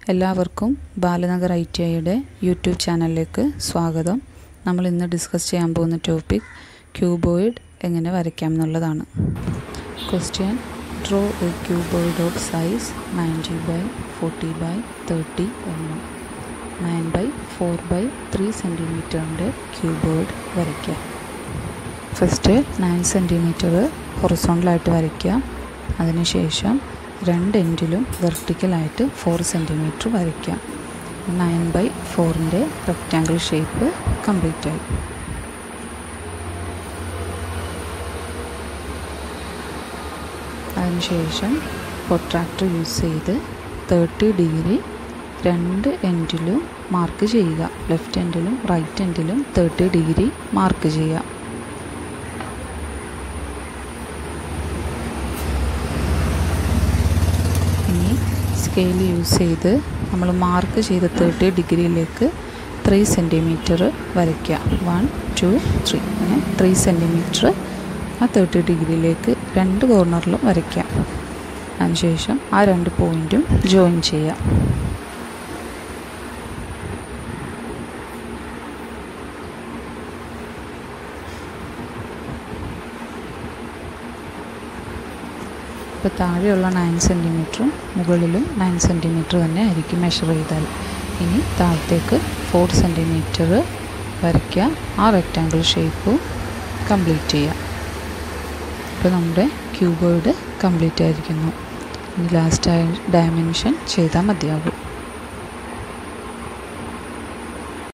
എല്ലാവർക്കും Balanagar I T ഐയുടെ YouTube ചാനലിലേക്ക് സ്വാഗതം നമ്മൾ ഇന്ന് ഡിസ്കസ് ചെയ്യാൻ പോകുന്ന ടോപ്പിക് ക്യൂബോയിഡ് എങ്ങനെ വരയ്ക്കാം എന്നുള്ളതാണ് question draw a cuboid of size ninety by forty by thirty M M nine by four by three സെൻറ്റിമീറ്ററിൻ്റെ ക്യൂബോയിഡ് വരയ്ക്കുക ഫസ്റ്റ് നയൻ സെൻറ്റിമീറ്റർ ഹൊറിസോണ്ടലായിട്ട് വരയ്ക്കുക അതിനുശേഷം രണ്ട് എൻഡിലും വെർട്ടിക്കലായിട്ട് ഫോർ സെൻറ്റിമീറ്റർ വരയ്ക്കാം നയൻ ബൈ ഫോറിൻ്റെ റെക്റ്റാങ്കിൾ ഷേപ്പ് കംപ്ലീറ്റ് ആയി അതിനുശേഷം പ്രൊട്രാക്ടർ യൂസ് ചെയ്ത് തേർട്ടി ഡിഗ്രി രണ്ട് എൻഡിലും മാർക്ക് ചെയ്യുക ലെഫ്റ്റ് എൻഡിലും റൈറ്റ് എൻഡിലും തേർട്ടി ഡിഗ്രി മാർക്ക് ചെയ്യുക ഇനി സ്കെയിൽ യൂസ് ചെയ്ത് നമ്മൾ മാർക്ക് ചെയ്ത തേർട്ടി ഡിഗ്രിയിലേക്ക് ത്രീ സെൻറ്റിമീറ്റർ വരയ്ക്കുക വൺ ടു ത്രീ അങ്ങനെ ത്രീ സെൻറ്റിമീറ്റർ ആ തേർട്ടി ഡിഗ്രിയിലേക്ക് രണ്ട് കോർണറിലും വരയ്ക്കുക അതിനുശേഷം ആ രണ്ട് പോയിൻറ്റും ജോയിൻ ചെയ്യുക ഇപ്പോൾ താഴെയുള്ള നയൻ സെൻറ്റിമീറ്ററും മുകളിലും നയൻ സെൻറ്റിമീറ്റർ തന്നെ ആയിരിക്കും മെഷർ ചെയ്താൽ ഇനി താഴത്തേക്ക് ഫോർ സെൻറ്റിമീറ്റർ വരയ്ക്കുക ആ റെക്റ്റാങ്കിൾ ഷേപ്പ് കംപ്ലീറ്റ് ചെയ്യുക ഇപ്പോൾ നമ്മുടെ ക്യൂബോയിഡ് കംപ്ലീറ്റ് ആയിരിക്കുന്നു ഇനി ലാസ്റ്റ് ഡയമെൻഷൻ ചെയ്താൽ മതിയാകും